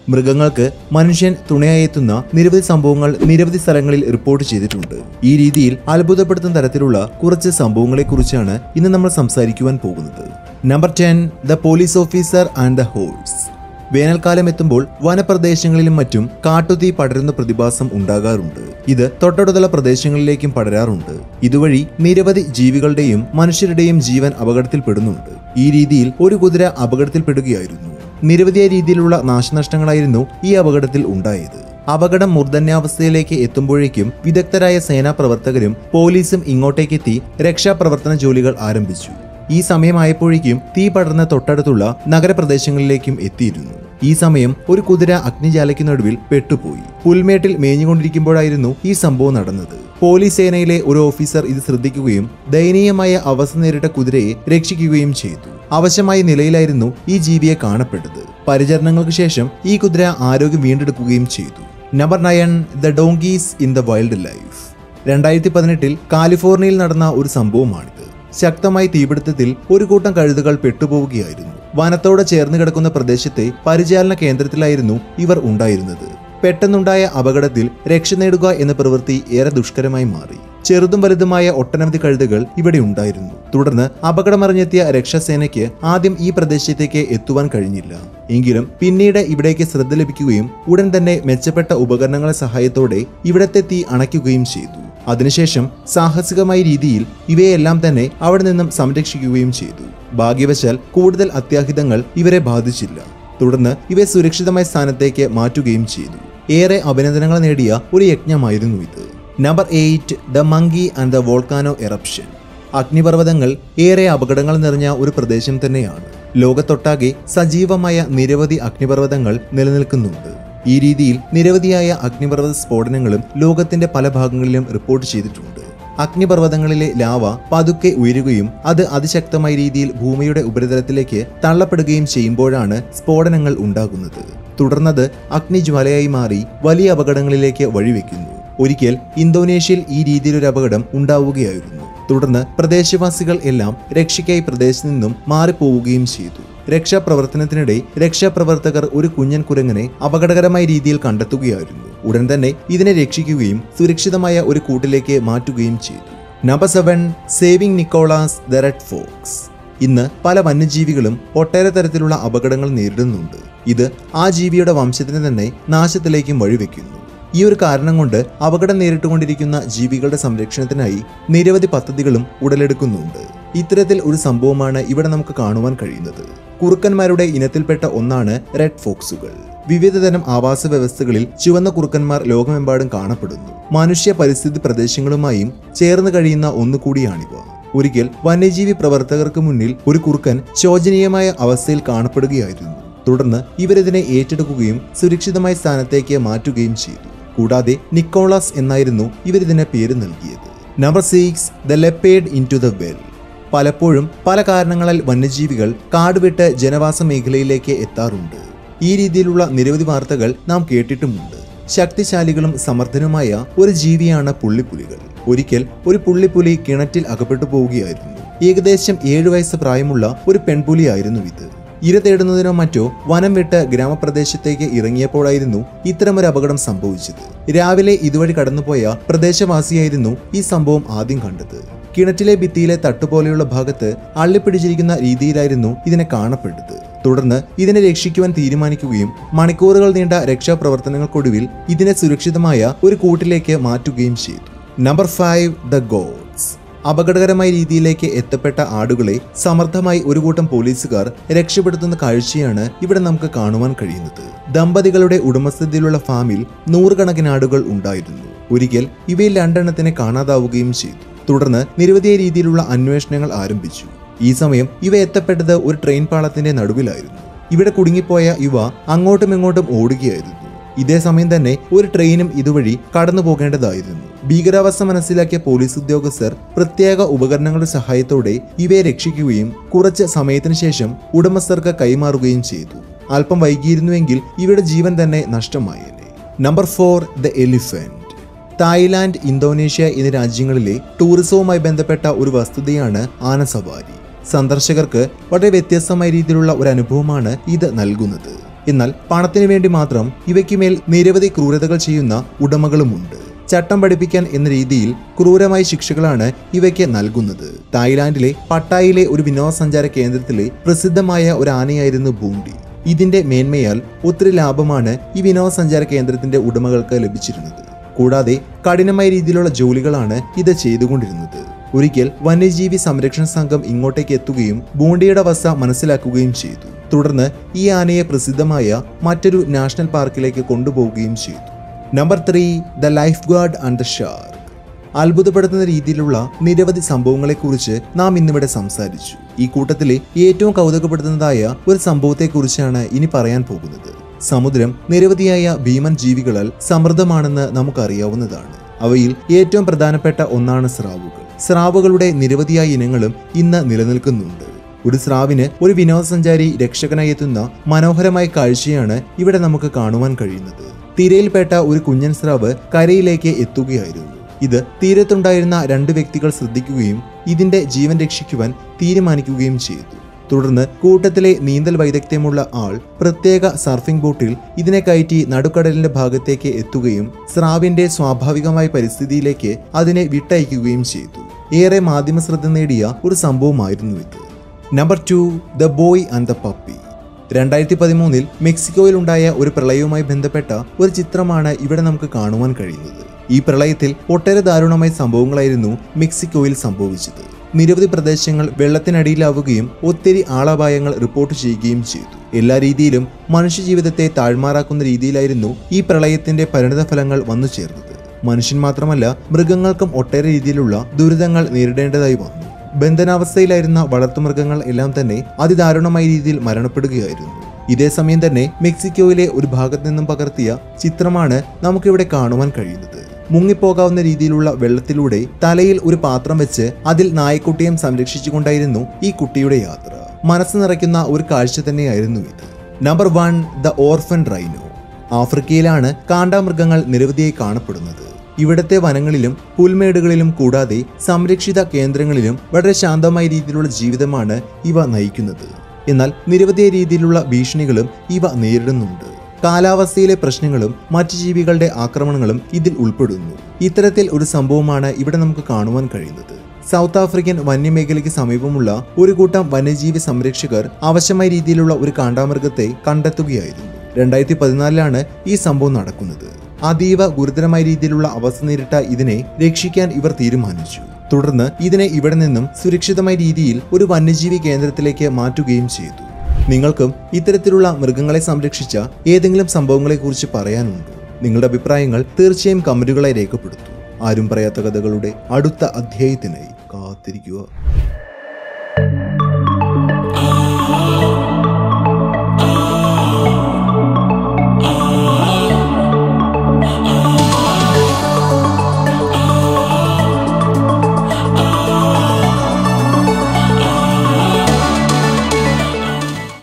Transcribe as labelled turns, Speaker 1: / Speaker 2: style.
Speaker 1: മൃഗങ്ങൾക്ക് മനുഷ്യൻ തുണയായെത്തുന്ന നിരവധി സംഭവങ്ങൾ നിരവധി സ്ഥലങ്ങളിൽ റിപ്പോർട്ട് ചെയ്തിട്ടുണ്ട് ഈ രീതിയിൽ അത്ഭുതപ്പെടുത്തുന്ന തരത്തിലുള്ള കുറച്ച് സംഭവങ്ങളെക്കുറിച്ചാണ് ഇന്ന് നമ്മൾ സംസാരിക്കുവാൻ പോകുന്നത് number ten the police officer and the horse വേനൽക്കാലം എത്തുമ്പോൾ വനപ്രദേശങ്ങളിലും മറ്റും കാട്ടുതീ പടരുന്ന പ്രതിഭാസം ഉണ്ടാകാറുണ്ട് ഇത് തൊട്ടടുത്തുള്ള പ്രദേശങ്ങളിലേക്കും പടരാറുണ്ട് ഇതുവഴി നിരവധി ജീവികളുടെയും മനുഷ്യരുടെയും ജീവൻ അപകടത്തിൽപ്പെടുന്നുണ്ട് ഈ രീതിയിൽ ഒരു കുതിര അപകടത്തിൽപ്പെടുകയായിരുന്നു നിരവധിയായ രീതിയിലുള്ള നാശനഷ്ടങ്ങളായിരുന്നു ഈ അപകടത്തിൽ ഉണ്ടായത് അപകടം മൂർധന്യാവസ്ഥയിലേക്ക് എത്തുമ്പോഴേക്കും വിദഗ്ധരായ സേനാ പ്രവർത്തകരും പോലീസും ഇങ്ങോട്ടേക്കെത്തി രക്ഷാപ്രവർത്തന ജോലികൾ ആരംഭിച്ചു ഈ സമയമായപ്പോഴേക്കും തീ പടർന്ന തൊട്ടടുത്തുള്ള നഗരപ്രദേശങ്ങളിലേക്കും എത്തിയിരുന്നു ഈ സമയം ഒരു കുതിര അഗ്നിജാലയ്ക്ക് നടുവിൽ പെട്ടുപോയി പുൽമേട്ടിൽ മേഞ്ഞുകൊണ്ടിരിക്കുമ്പോഴായിരുന്നു ഈ സംഭവം നടന്നത് പോലീസ് സേനയിലെ ഒരു ഓഫീസർ ഇത് ശ്രദ്ധിക്കുകയും ദയനീയമായ അവസ്ഥ നേരിട്ട കുതിരയെ രക്ഷിക്കുകയും ചെയ്തു അവശമായ നിലയിലായിരുന്നു ഈ ജീവിയെ കാണപ്പെട്ടത് പരിചരണങ്ങൾക്ക് ശേഷം ഈ കുതിര ആരോഗ്യം വീണ്ടെടുക്കുകയും ചെയ്തു number nine the donkeys in the wildlife രണ്ടായിരത്തി പതിനെട്ടിൽ കാലിഫോർണിയയിൽ നടന്ന ഒരു സംഭവമാണിത് ശക്തമായ തീപിടുത്തത്തിൽ ഒരു കൂട്ടം കഴുതുകൾ പെട്ടുപോവുകയായിരുന്നു വനത്തോട് ചേർന്ന് കിടക്കുന്ന പ്രദേശത്തെ പരിചാലന കേന്ദ്രത്തിലായിരുന്നു ഇവർ ഉണ്ടായിരുന്നത് പെട്ടെന്നുണ്ടായ അപകടത്തിൽ രക്ഷ നേടുക എന്ന പ്രവൃത്തി ഏറെ ദുഷ്കരമായി മാറി ചെറുതും വലുതുമായ ഒട്ടനവധി കഴുതുകൾ ഇവിടെ ഉണ്ടായിരുന്നു തുടർന്ന് അപകടമറിഞ്ഞെത്തിയ രക്ഷാസേനയ്ക്ക് ആദ്യം ഈ പ്രദേശത്തേക്ക് എത്തുവാൻ കഴിഞ്ഞില്ല എങ്കിലും പിന്നീട് ഇവിടേക്ക് ശ്രദ്ധ ലഭിക്കുകയും ഉടൻ തന്നെ മെച്ചപ്പെട്ട ഉപകരണങ്ങളുടെ സഹായത്തോടെ ഇവിടത്തെ തീ അണയ്ക്കുകയും ചെയ്തു അതിനുശേഷം സാഹസികമായ രീതിയിൽ ഇവയെല്ലാം തന്നെ അവിടെ നിന്നും സംരക്ഷിക്കുകയും ചെയ്തു ഭാഗ്യവശാൽ കൂടുതൽ അത്യാഹിതങ്ങൾ ഇവരെ ബാധിച്ചില്ല തുടർന്ന് ഇവയെ സുരക്ഷിതമായ സ്ഥാനത്തേക്ക് മാറ്റുകയും ചെയ്തു ഏറെ അഭിനന്ദനങ്ങൾ നേടിയ ഒരു യജ്ഞമായിരുന്നു ഇത് number eight the monkey and the volcano eruption അഗ്നിപർവ്വതങ്ങൾ ഏറെ അപകടങ്ങൾ നിറഞ്ഞ ഒരു പ്രദേശം തന്നെയാണ് ലോകത്തൊട്ടാകെ സജീവമായ നിരവധി അഗ്നിപർവ്വതങ്ങൾ നിലനിൽക്കുന്നുണ്ട് ഈ രീതിയിൽ നിരവധിയായ അഗ്നിപർവ്വത സ്ഫോടനങ്ങളും ലോകത്തിന്റെ പല ഭാഗങ്ങളിലും റിപ്പോർട്ട് ചെയ്തിട്ടുണ്ട് അഗ്നിപർവ്വതങ്ങളിലെ ലാവ പതുക്കെ ഉയരുകയും അത് അതിശക്തമായ രീതിയിൽ ഭൂമിയുടെ ഉപരിതലത്തിലേക്ക് തള്ളപ്പെടുകയും ചെയ്യുമ്പോഴാണ് സ്ഫോടനങ്ങൾ ഉണ്ടാകുന്നത് തുടർന്നത് അഗ്നിജ്വാലയായി മാറി വലിയ അപകടങ്ങളിലേക്ക് വഴിവെക്കുന്നു ഒരിക്കൽ ഇന്തോനേഷ്യയിൽ ഈ രീതിയിലൊരു അപകടം ഉണ്ടാവുകയായിരുന്നു തുടർന്ന് പ്രദേശവാസികൾ എല്ലാം രക്ഷയ്ക്കായി പ്രദേശത്ത് നിന്നും മാറിപ്പോവുകയും ചെയ്തു രക്ഷാപ്രവർത്തനത്തിനിടെ രക്ഷാപ്രവർത്തകർ ഒരു കുഞ്ഞൻ കുരങ്ങനെ അപകടകരമായ രീതിയിൽ കണ്ടെത്തുകയായിരുന്നു ഉടൻ തന്നെ ഇതിനെ രക്ഷിക്കുകയും സുരക്ഷിതമായ ഒരു കൂട്ടിലേക്ക് മാറ്റുകയും ചെയ്തു number seven saving Nicholas the red fox ഇന്ന് പല വന്യജീവികളും ഒട്ടേറെ തരത്തിലുള്ള അപകടങ്ങൾ നേരിടുന്നുണ്ട് ഇത് ആ ജീവിയുടെ വംശത്തിന് തന്നെ നാശത്തിലേക്കും വഴിവെക്കുന്നു ഈ ഒരു കാരണം കൊണ്ട് അപകടം നേരിട്ടുകൊണ്ടിരിക്കുന്ന ജീവികളുടെ സംരക്ഷണത്തിനായി നിരവധി പദ്ധതികളും ഉടലെടുക്കുന്നുണ്ട് ഇത്തരത്തിൽ ഒരു സംഭവമാണ് ഇവിടെ നമുക്ക് കാണുവാൻ കഴിയുന്നത് കുറുക്കന്മാരുടെ ഇനത്തിൽപ്പെട്ട ഒന്നാണ് റെഡ് ഫോക്സുകൾ വിവിധതരം ആവാസ വ്യവസ്ഥകളിൽ ചുവന്ന കുറുക്കന്മാർ ലോകമെമ്പാടും കാണപ്പെടുന്നു മനുഷ്യ പരിസ്ഥിതി പ്രദേശങ്ങളുമായും ചേർന്ന് കഴിയുന്ന ഒന്നുകൂടിയാണിവ ഒരിക്കൽ വന്യജീവി പ്രവർത്തകർക്ക് മുന്നിൽ ഒരു കുറുക്കൻ ശോചനീയമായ അവസ്ഥയിൽ കാണപ്പെടുകയായിരുന്നു തുടർന്ന് ഇവരിതിനെ ഏറ്റെടുക്കുകയും സുരക്ഷിതമായ സ്ഥാനത്തേക്ക് മാറ്റുകയും ചെയ്തു കൂടാതെ നിക്കോളാസ് എന്നായിരുന്നു ഇവരിതിന് പേര് നൽകിയത് number six the leopard in to the well പലപ്പോഴും പല കാരണങ്ങളാൽ വന്യജീവികൾ കാടുവിട്ട് ജനവാസ മേഖലയിലേക്ക് എത്താറുണ്ട് ഈ രീതിയിലുള്ള നിരവധി വാർത്തകൾ നാം കേട്ടിട്ടുമുണ്ട് ശക്തിശാലികളും സമർത്ഥനുമായ ഒരു ജീവിയാണ് പുള്ളിപ്പുലികൾ ഒരിക്കൽ ഒരു പുള്ളിപ്പുലി കിണറ്റിൽ അകപ്പെട്ടു പോവുകയായിരുന്നു ഏകദേശം ഏഴു വയസ്സ് പ്രായമുള്ള ഒരു പെൺപുലിയായിരുന്നു ഇത് ഇര തേടുന്നതിനോ മറ്റോ വനം വിട്ട് ഗ്രാമപ്രദേശത്തേക്ക് ഇറങ്ങിയപ്പോഴായിരുന്നു ഇത്തരമൊരു അപകടം സംഭവിച്ചത് രാവിലെ ഇതുവഴി കടന്നുപോയ പ്രദേശവാസിയായിരുന്നു ഈ സംഭവം ആദ്യം കണ്ടത് കിണറ്റിലെ ഭിത്തിയിലെ തട്ടുപോലെയുള്ള ഭാഗത്ത് അള്ളിപ്പിടിച്ചിരിക്കുന്ന രീതിയിലായിരുന്നു ഇതിനെ കാണപ്പെട്ടത് തുടർന്ന് ഇതിനെ രക്ഷിക്കുവാൻ തീരുമാനിക്കുകയും മണിക്കൂറുകൾ നീണ്ട രക്ഷാപ്രവർത്തനങ്ങൾക്കൊടുവിൽ ഇതിനെ സുരക്ഷിതമായ ഒരു കൂട്ടിലേക്ക് മാറ്റുകയും ചെയ്തു നമ്പർ ഫൈവ് ദ ഗോഡ്സ് അപകടകരമായ രീതിയിലേക്ക് എത്തപ്പെട്ട ആടുകളെ സമർത്ഥമായി ഒരു കൂട്ടം പോലീസുകാർ രക്ഷപ്പെടുത്തുന്ന കാഴ്ചയാണ് ഇവിടെ നമുക്ക് കാണുവാൻ കഴിയുന്നത് ദമ്പതികളുടെ ഉടമസ്ഥതയിലുള്ള ഫാമിൽ നൂറുകണക്കിന് ആടുകൾ ഉണ്ടായിരുന്നു ഒരിക്കൽ ഇവയിൽ രണ്ടെണ്ണത്തിനെ കാണാതാവുകയും ചെയ്തു തുടർന്ന് നിരവധിയായ രീതിയിലുള്ള അന്വേഷണങ്ങൾ ആരംഭിച്ചു ഈ സമയം ഇവ എത്തപ്പെട്ടത് ഒരു ട്രെയിൻ പാളത്തിന്റെ നടുവിലായിരുന്നു ഇവിടെ കുടുങ്ങിപ്പോയ ഇവ അങ്ങോട്ടും ഇങ്ങോട്ടും ഓടുകയായിരുന്നു ഇതേ സമയം തന്നെ ഒരു ട്രെയിനും ഇതുവഴി കടന്നു പോകേണ്ടതായിരുന്നു ഭീകരാവസ്ഥ മനസ്സിലാക്കിയ പോലീസ് ഉദ്യോഗസ്ഥർ പ്രത്യേക ഉപകരണങ്ങളുടെ സഹായത്തോടെ ഇവയെ രക്ഷിക്കുകയും കുറച്ച് സമയത്തിന് ശേഷം ഉടമസ്ഥർക്ക് കൈമാറുകയും ചെയ്തു അല്പം വൈകിയിരുന്നുവെങ്കിൽ ഇവയുടെ ജീവൻ തന്നെ നഷ്ടമായേനെ number four the elephant Thailand Indonesia എന്നീ രാജ്യങ്ങളിലെ ടൂറിസവുമായി ബന്ധപ്പെട്ട ഒരു വസ്തുതയാണ് ആനസവാരി സന്ദർശകർക്ക് വളരെ വ്യത്യസ്തമായ രീതിയിലുള്ള ഒരു അനുഭവമാണ് ഇത് നൽകുന്നത് എന്നാൽ പണത്തിനു വേണ്ടി മാത്രം ഇവയ്ക്ക് മേൽ നിരവധി ക്രൂരതകൾ ചെയ്യുന്ന ഉടമകളുമുണ്ട് ചട്ടം പഠിപ്പിക്കാൻ എന്ന രീതിയിൽ ക്രൂരമായ ശിക്ഷകളാണ് ഇവയ്ക്ക് നൽകുന്നത് തായ്ലാന്റിലെ പട്ടായിലെ ഒരു വിനോദസഞ്ചാര കേന്ദ്രത്തിലെ പ്രസിദ്ധമായ ഒരു ആനയായിരുന്നു ബൂണ്ടി ഇതിന്റെ മേന്മയാൽ ഒത്തിരി ലാഭമാണ് ഈ വിനോദസഞ്ചാര കേന്ദ്രത്തിന്റെ ഉടമകൾക്ക് ലഭിച്ചിരുന്നത് കൂടാതെ കഠിനമായ രീതിയിലുള്ള ജോലികളാണ് ഇത് ചെയ്തുകൊണ്ടിരുന്നത് ഒരിക്കൽ വന്യജീവി സംരക്ഷണ സംഘം ഇങ്ങോട്ടേക്ക് എത്തുകയും ബൂണ്ടിയുടെ അവസ്ഥ മനസ്സിലാക്കുകയും ചെയ്തു തുടർന്ന് ഈ ആനയെ പ്രസിദ്ധമായ മറ്റൊരു നാഷണൽ പാർക്കിലേക്ക് കൊണ്ടുപോവുകയും ചെയ്തു number three the lifeguard and the shark അത്ഭുതപ്പെടുത്തുന്ന രീതിയിലുള്ള നിരവധി സംഭവങ്ങളെക്കുറിച്ച് നാം ഇന്നിവിടെ സംസാരിച്ചു ഈ കൂട്ടത്തിലെ ഏറ്റവും കൗതുകപ്പെടുത്തുന്നതായ ഒരു സംഭവത്തെക്കുറിച്ചാണ് ഇനി പറയാൻ പോകുന്നത് സമുദ്രം നിരവധിയായ ഭീമൻ ജീവികളാൽ സമൃദ്ധമാണെന്ന് നമുക്കറിയാവുന്നതാണ് അവയിൽ ഏറ്റവും പ്രധാനപ്പെട്ട ഒന്നാണ് സ്രാവുകൾ സ്രാവുകളുടെ നിരവധിയായ ഇനങ്ങളും ഇന്ന് നിലനിൽക്കുന്നുണ്ട് ഒരു സ്രാവിന് ഒരു വിനോദസഞ്ചാരി രക്ഷകനായി എത്തുന്ന മനോഹരമായ കാഴ്ചയാണ് ഇവിടെ നമുക്ക് കാണുവാൻ കഴിയുന്നത് തിരയിൽപ്പെട്ട ഒരു കുഞ്ഞൻ സ്രാവ് കരയിലേക്ക് എത്തുകയായിരുന്നു ഇത് തീരത്തുണ്ടായിരുന്ന രണ്ട് വ്യക്തികൾ ശ്രദ്ധിക്കുകയും ഇതിന്റെ ജീവൻ രക്ഷിക്കുവാൻ തീരുമാനിക്കുകയും ചെയ്തു തുടർന്ന് കൂട്ടത്തിലെ നീന്തൽ വൈദഗ്ധ്യമുള്ള ആൾ പ്രത്യേക സർഫിംഗ് ബോട്ടിൽ ഇതിനെ കയറ്റി നടുക്കടലിന്റെ ഭാഗത്തേക്ക് എത്തുകയും സ്രാവിന്റെ സ്വാഭാവികമായ പരിസ്ഥിതിയിലേക്ക് അതിനെ വിട്ടയക്കുകയും ചെയ്തു ഏറെ മാധ്യമ ശ്രദ്ധ നേടിയ ഒരു സംഭവമായിരുന്നു ഇത് number two the boy and the puppy രണ്ടായിരത്തി പതിമൂന്നിൽ മെക്സിക്കോയിൽ ഉണ്ടായ ഒരു പ്രളയവുമായി ബന്ധപ്പെട്ട ഒരു ചിത്രമാണ് ഇവിടെ നമുക്ക് കാണുവാൻ കഴിയുന്നത് ഈ പ്രളയത്തിൽ ഒട്ടേറെ ദാരുണമായ സംഭവങ്ങളായിരുന്നു മെക്സിക്കോയിൽ സംഭവിച്ചത് നിരവധി പ്രദേശങ്ങൾ വെള്ളത്തിനടിയിലാവുകയും ഒത്തിരി ആളപായങ്ങൾ റിപ്പോർട്ട് ചെയ്യുകയും ചെയ്തു എല്ലാ രീതിയിലും മനുഷ്യജീവിതത്തെ താഴ്മാറാക്കുന്ന രീതിയിലായിരുന്നു ഈ പ്രളയത്തിന്റെ പരിണിതഫലങ്ങൾ വന്നു ചേർന്നത് മനുഷ്യൻ മാത്രമല്ല മൃഗങ്ങൾക്കും ഒട്ടേറെ രീതിയിലുള്ള ദുരിതങ്ങൾ നേരിടേണ്ടതായി വന്നു ബന്ധനാവസ്ഥയിലായിരുന്ന വളർത്തുമൃഗങ്ങൾ എല്ലാം തന്നെ അതിദാരുണമായ രീതിയിൽ മരണപ്പെടുകയായിരുന്നു ഇതേ സമയം തന്നെ മെക്സിക്കോയിലെ ഒരു ഭാഗത്ത് നിന്നും പകർത്തിയ ചിത്രമാണ് നമുക്കിവിടെ കാണുവാൻ കഴിയുന്നത് മുങ്ങിപ്പോകാവുന്ന രീതിയിലുള്ള വെള്ളത്തിലൂടെ തലയിൽ ഒരു പാത്രം വെച്ച് അതിൽ നായക്കുട്ടിയും സംരക്ഷിച്ചുകൊണ്ടായിരുന്നു ഈ കുട്ടിയുടെ യാത്ര മനസ്സ് നിറയ്ക്കുന്ന ഒരു കാഴ്ച തന്നെയായിരുന്നു ഇത് number one the orphan rhino ആഫ്രിക്കയിലാണ് കാണ്ടാമൃഗങ്ങൾ നിരവധിയായി കാണപ്പെടുന്നത് ഇവിടത്തെ വനങ്ങളിലും പുൽമേടുകളിലും കൂടാതെ സംരക്ഷിത കേന്ദ്രങ്ങളിലും വളരെ ശാന്തമായ രീതിയിലുള്ള ജീവിതമാണ് ഇവ നയിക്കുന്നത് എന്നാൽ നിരവധിയായ രീതിയിലുള്ള ഭീഷണികളും ഇവ നേരിടുന്നുണ്ട് കാലാവസ്ഥയിലെ പ്രശ്നങ്ങളും മറ്റു ജീവികളുടെ ആക്രമണങ്ങളും ഇതിൽ ഉൾപ്പെടുന്നു ഇത്തരത്തിൽ ഒരു സംഭവമാണ് ഇവിടെ നമുക്ക് കാണുവാൻ കഴിയുന്നത് സൗത്ത് ആഫ്രിക്കൻ വന്യമേഖലയ്ക്ക് സമീപമുള്ള ഒരു കൂട്ടം വന്യജീവി സംരക്ഷകർ ആവശ്യമായ രീതിയിലുള്ള ഒരു കാണ്ടാമൃഗത്തെ കണ്ടെത്തുകയായിരുന്നു രണ്ടായിരത്തി പതിനാലിലാണ് ഈ സംഭവം നടക്കുന്നത് അതീവ ഗുരുതരമായ രീതിയിലുള്ള അവസ്ഥ നേരിട്ട ഇതിനെ രക്ഷിക്കാൻ ഇവർ തീരുമാനിച്ചു തുടർന്ന് ഇതിനെ ഇവിടെ നിന്നും സുരക്ഷിതമായ രീതിയിൽ ഒരു വന്യജീവി കേന്ദ്രത്തിലേക്ക് മാറ്റുകയും ചെയ്തു നിങ്ങൾക്കും ഇത്തരത്തിലുള്ള മൃഗങ്ങളെ സംരക്ഷിച്ച ഏതെങ്കിലും സംഭവങ്ങളെക്കുറിച്ച് പറയാനുണ്ടോ നിങ്ങളുടെ അഭിപ്രായങ്ങൾ തീർച്ചയായും കമന്റുകളായി രേഖപ്പെടുത്തൂ ആരും പറയാത്ത കഥകളുടെ അടുത്ത അധ്യായത്തിനായി കാത്തിരിക്കുക